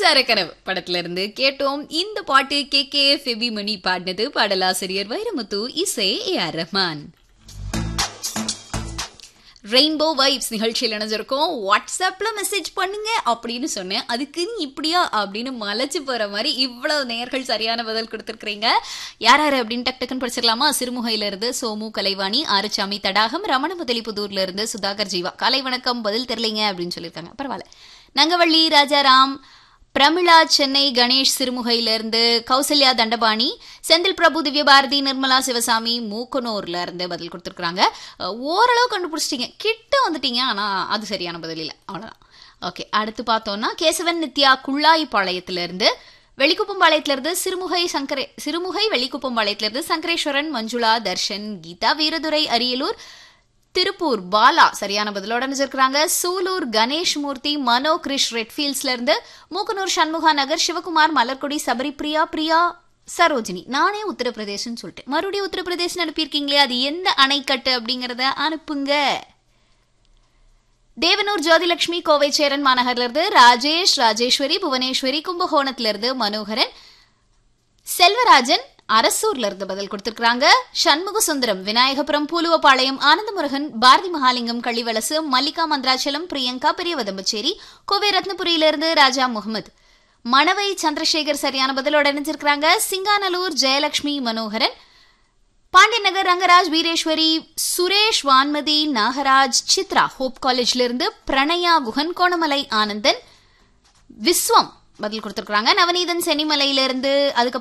மின்சார கனவு படத்துல இருந்து கேட்டோம் இந்த பாட்டு கே கே ஃபெபி மணி பாடினது பாடலாசிரியர் வைரமுத்து இசை A R Rahman rainbow vibes நிகழ்ச்சியில் இணைஞ்சிருக்கோம் வாட்ஸ்அப்ல மெசேஜ் பண்ணுங்க அப்படின்னு சொன்னேன் அதுக்கு நீ இப்படியா அப்படின்னு மலைச்சு போற மாதிரி இவ்வளவு நேர்கள் சரியான பதில் கொடுத்துருக்கீங்க யார் யார் அப்படின்னு டக் டக்குன்னு படிச்சிடலாமா சிறுமுகையில இருந்து சோமு கலைவாணி ஆறுசாமி தடாகம் ரமண முதலிபுதூர்ல இருந்து சுதாகர் ஜீவா காலை வணக்கம் பதில் தெரியலைங்க அப்படின்னு சொல்லியிருக்காங்க பரவாயில்ல நங்கவள்ளி ராஜாராம் பிரமிளா சென்னை கணேஷ் சிறுமுகையிலிருந்து கௌசல்யா தண்டபாணி செந்தில் பிரபு திவ்யபாரதி நிர்மலா சிவசாமி மூக்கனூர்ல இருந்து பதில் கொடுத்துருக்காங்க ஓரளவு கண்டுபிடிச்சிட்டீங்க கிட்ட வந்துட்டீங்க ஆனா அது சரியான பதில் இல்லை அவ்வளவுதான் ஓகே அடுத்து பார்த்தோம்னா கேசவன் நித்யா குள்ளாய்பாளையத்துல இருந்து வெளிக்குப்பம்பாளையத்துல இருந்து சிறுமுகை சங்கரே சிறுமுகை வெளிக்குப்பம்பாளையத்துல இருந்து சங்கரேஸ்வரன் மஞ்சுளா தர்ஷன் கீதா வீரதுரை அரியலூர் திருப்பூர் பாலா சரியான பதிலோட நினைச்சிருக்கிறாங்க சூலூர் கணேஷ் மூர்த்தி மனோ கிரிஷ் ரெட்ஃபீல்ட்ஸ்ல இருந்து மூக்கனூர் சண்முகா நகர் சிவகுமார் மலர்கொடி சபரி பிரியா பிரியா சரோஜினி நானே உத்தரப்பிரதேசம் சொல்லிட்டேன் மறுபடியும் உத்தரப்பிரதேசம் அனுப்பியிருக்கீங்களே அது எந்த அணைக்கட்டு அப்படிங்கறத அனுப்புங்க தேவனூர் ஜோதிலட்சுமி கோவை சேரன் மாநகர்ல இருந்து ராஜேஷ் ராஜேஸ்வரி புவனேஸ்வரி கும்பகோணத்துல இருந்து மனோகரன் செல்வராஜன் அரசூர்ல இருந்து பதில் கொடுத்திருக்காங்க சண்முக சுந்தரம் விநாயகபுரம் பூலுவபாளையம் ஆனந்தமுருகன் பாரதி மகாலிங்கம் கள்ளிவலசு மல்லிகா மந்திராச்சலம் பிரியங்கா பெரியவதம்பச்சேரி கோவை ரத்னபுரியிலிருந்து ராஜா முகமது மணவை சந்திரசேகர் சரியான பதிலோட இணைஞ்சிருக்கிறாங்க சிங்கானலூர் ஜெயலட்சுமி மனோகரன் பாண்டியன் நகர் ரங்கராஜ் வீரேஸ்வரி சுரேஷ் வான்மதி நாகராஜ் சித்ரா ஹோப் காலேஜ்ல இருந்து பிரணயா குகன் கோணமலை ஆனந்தன் விஸ்வம் பதில் கொடுத்திருக்காங்க நவநீதன் சென்னிமலையிலிருந்து அதுக்கப்புறம்